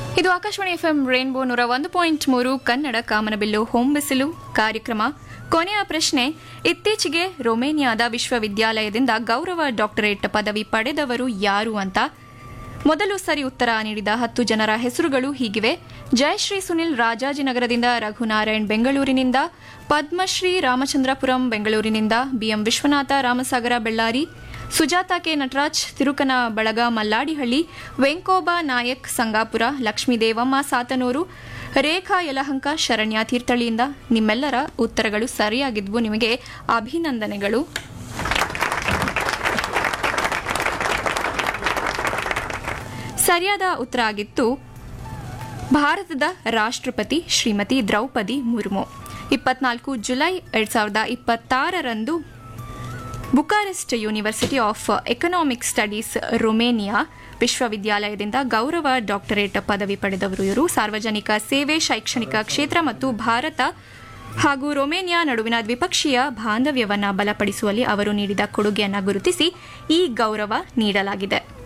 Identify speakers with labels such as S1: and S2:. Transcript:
S1: ಇದು Akashvani FM rainbow ನೂರ ಒಂದು ಪಾಯಿಂಟ್ ಮೂರು ಕನ್ನಡ ಕಾಮನಬಿಲ್ಲು ಹೋಮ್ ಬಿಸಿಲು ಕಾರ್ಯಕ್ರಮ ಕೊನೆಯ ಪ್ರಶ್ನೆ ಇತ್ತೀಚೆಗೆ ರೊಮೇನಿಯಾದ ವಿಶ್ವವಿದ್ಯಾಲಯದಿಂದ ಗೌರವ ಡಾಕ್ಟರೇಟ್ ಪದವಿ ಪಡೆದವರು ಯಾರು ಅಂತ ಮೊದಲು ಸರಿ ಉತ್ತರ ನೀಡಿದ ಹತ್ತು ಜನರ ಹೆಸರುಗಳು ಹೀಗಿವೆ ಜಯಶ್ರೀ ಸುನಿಲ್ ರಾಜಾಜಿನಗರದಿಂದ ರಘುನಾರಾಯಣ್ ಬೆಂಗಳೂರಿನಿಂದ ಪದ್ಮಶ್ರೀ ರಾಮಚಂದ್ರಪುರಂ ಬೆಂಗಳೂರಿನಿಂದ ಬಿಎಂ ವಿಶ್ವನಾಥ ರಾಮಸಾಗರ ಬೆಳ್ಳಾರಿ ಸುಜಾತ ಕೆ ನಟರಾಜ್ ತಿರುಕನ ಬಳಗ ಮಲ್ಲಾಡಿಹಳ್ಳಿ ವೆಂಕೋಬ ನಾಯಕ್ ಸಂಗಾಪುರ ಲಕ್ಷ್ಮೀ ದೇವಮ್ಮ ಸಾತನೂರು ರೇಖಾ ಯಲಹಂಕ ಶರಣ್ಯ ತೀರ್ಥಳ್ಳಿಯಿಂದ ನಿಮ್ಮೆಲ್ಲರ ಉತ್ತರಗಳು ಸರಿಯಾಗಿದ್ವು ನಿಮಗೆ ಅಭಿನಂದನೆಗಳು ಸರಿಯಾದ ಉತ್ತರ ಆಗಿತ್ತು ಭಾರತದ ರಾಷ್ಟ್ರಪತಿ ಶ್ರೀಮತಿ ದ್ರೌಪದಿ ಮುರ್ಮು ಇಪ್ಪತ್ನಾಲ್ಕು ಜುಲೈ ಎರಡ್ ಸಾವಿರದ ಇಪ್ಪತ್ತಾರರಂದು Bucharest university of economic studies Romania ವಿಶ್ವವಿದ್ಯಾಲಯದಿಂದ ಗೌರವ ಡಾಕ್ಟರೇಟ್ ಪದವಿ ಪಡೆದವರು ಇವರು ಸಾರ್ವಜನಿಕ ಸೇವೆ ಶೈಕ್ಷಣಿಕ ಕ್ಷೇತ್ರ ಮತ್ತು ಭಾರತ ಹಾಗೂ ರೊಮೇನಿಯಾ ನಡುವಿನ ದ್ವಿಪಕ್ಷೀಯ ಬಾಂಧವ್ಯವನ್ನು ಬಲಪಡಿಸುವಲ್ಲಿ ಅವರು ನೀಡಿದ ಕೊಡುಗೆಯನ್ನು ಗುರುತಿಸಿ ಈ ಗೌರವ ನೀಡಲಾಗಿದೆ